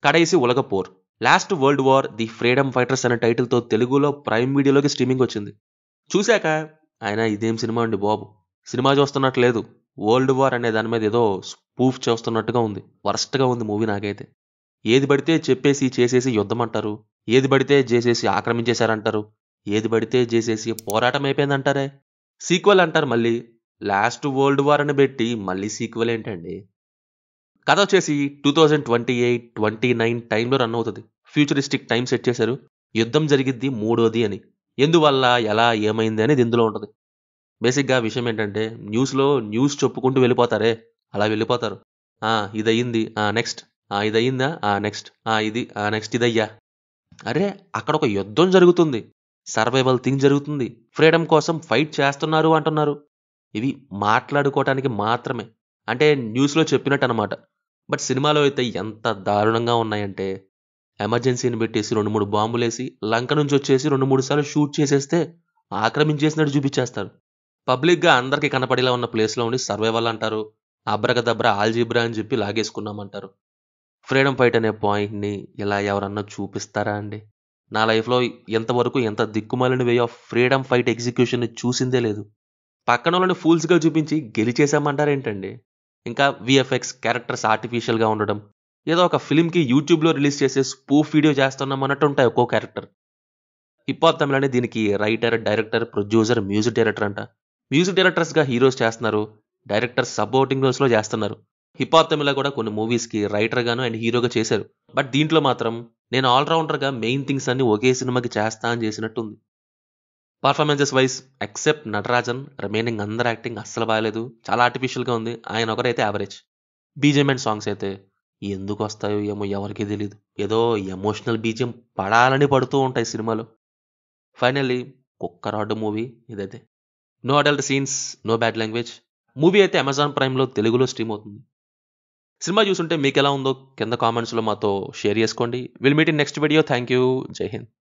కడైసి ఉలగపోర్ last world war the freedom fighters అనే టైటిల్తో తెలుగులో ప్రైమ్ వీడియోలోకి స్ట్రీమింగ్ వచ్చింది చూశాక ఆయన ఇదేం సినిమా అండి బాబు సినిమా చూస్తున్నట్టు లేదు వరల్డ్ వార్ అనే దాని మీద ఏదో స్పూఫ్ చేస్తున్నట్టుగా ఉంది వరస్ట్గా ఉంది మూవీ నాకైతే ఏది పడితే చెప్పేసి చేసేసి యుద్ధం అంటారు ఏది పడితే చేసేసి ఆక్రమించేశారంటారు ఏది పడితే చేసేసి పోరాటం అయిపోయిందంటారే సీక్వెల్ అంటారు మళ్ళీ లాస్ట్ వరల్డ్ వార్ అని పెట్టి మళ్ళీ సీక్వెల్ ఏంటండి కథ వచ్చేసి two thousand twenty eight twenty nine టైంలో రన్ అవుతుంది ఫ్యూచరిస్టిక్ టైం సెట్ చేశారు యుద్ధం జరిగిద్ది మూడోది అని ఎందువల్ల ఎలా ఏమైంది అనేది ఇందులో ఉంటుంది బేసిక్గా విషయం ఏంటంటే న్యూస్లో న్యూస్ చెప్పుకుంటూ వెళ్ళిపోతారే అలా వెళ్ళిపోతారు ఆ ఇది అయ్యింది ఆ నెక్స్ట్ ఆ ఇది అయ్యిందా ఆ నెక్స్ట్ ఆ ఇది ఆ నెక్స్ట్ ఇదయ్యా అరే అక్కడ ఒక యుద్ధం జరుగుతుంది సర్వైవల్ థింగ్ జరుగుతుంది ఫ్రీడమ్ కోసం ఫైట్ చేస్తున్నారు అంటున్నారు ఇవి మాట్లాడుకోవటానికి మాత్రమే అంటే న్యూస్లో చెప్పినట్టు అనమాట బట్ సినిమాలో అయితే ఎంత దారుణంగా ఉన్నాయంటే ఎమర్జెన్సీని పెట్టేసి రెండు మూడు బాంబులేసి లంక నుంచి వచ్చేసి రెండు మూడు సార్లు షూట్ చేసేస్తే ఆక్రమించేసినట్టు చూపించేస్తారు పబ్లిక్గా అందరికీ కనపడేలా ఉన్న ప్లేస్లో ఉండి సర్వైవల్ అంటారు అబ్రకదబ్ర ఆల్జీబ్రా అని చెప్పి లాగేసుకున్నామంటారు ఫ్రీడమ్ ఫైట్ అనే పాయింట్ని ఇలా ఎవరన్నా చూపిస్తారా అండి నా లైఫ్లో ఎంతవరకు ఎంత దిక్కుమాలిన way of freedom fight execution చూసిందే లేదు పక్కన వాళ్ళని ఫూల్స్గా చూపించి గెలిచేసామంటారేంటండి ఇంకా విఎఫ్ఎక్స్ క్యారెక్టర్స్ ఆర్టిఫిషియల్గా ఉండడం ఏదో ఒక ఫిల్మ్కి యూట్యూబ్లో రిలీజ్ చేసే స్పూఫ్ వీడియో చేస్తున్నాం అన్నట్టు ఉంటాయి ఒక్కో క్యారెక్టర్ హిప్ హాప్ తమిళని దీనికి writer director producer music director అంట మ్యూజిక్ డైరెక్టర్స్గా హీరోస్ చేస్తున్నారు డైరెక్టర్ సపోర్టింగ్ రోల్స్లో చేస్తున్నారు హిప్ హాప్ తమిళ కూడా కొన్ని మూవీస్కి రైటర్గాను అండ్ హీరోగా చేశారు బట్ దీంట్లో మాత్రం నేను ఆల్రౌండర్గా మెయిన్ థింగ్స్ అన్ని ఒకే సినిమాకి చేస్తా అని చేసినట్టుంది performances wise except Natarajan remaining అందరు యాక్టింగ్ అస్సలు బాగాలేదు చాలా ఆర్టిఫిషియల్గా ఉంది ఆయన ఒకరైతే యావరేజ్ బీజిఎం అండ్ సాంగ్స్ అయితే ఎందుకు వస్తాయో ఏమో ఎవరికీ తెలియదు ఏదో ఎమోషనల్ బీజిఎం పడాలని పడుతూ ఉంటాయి సినిమాలో ఫైనల్లీ కుక్క రాడ్ మూవీ ఇదైతే no adult scenes no bad language movie అయితే అమెజాన్ ప్రైమ్లో తెలుగులో స్ట్రీమ్ అవుతుంది సినిమా చూసుంటే మీకు ఎలా ఉందో కింద కామెంట్స్లో మాతో షేర్ చేసుకోండి will meet in next video thank you Jai Hind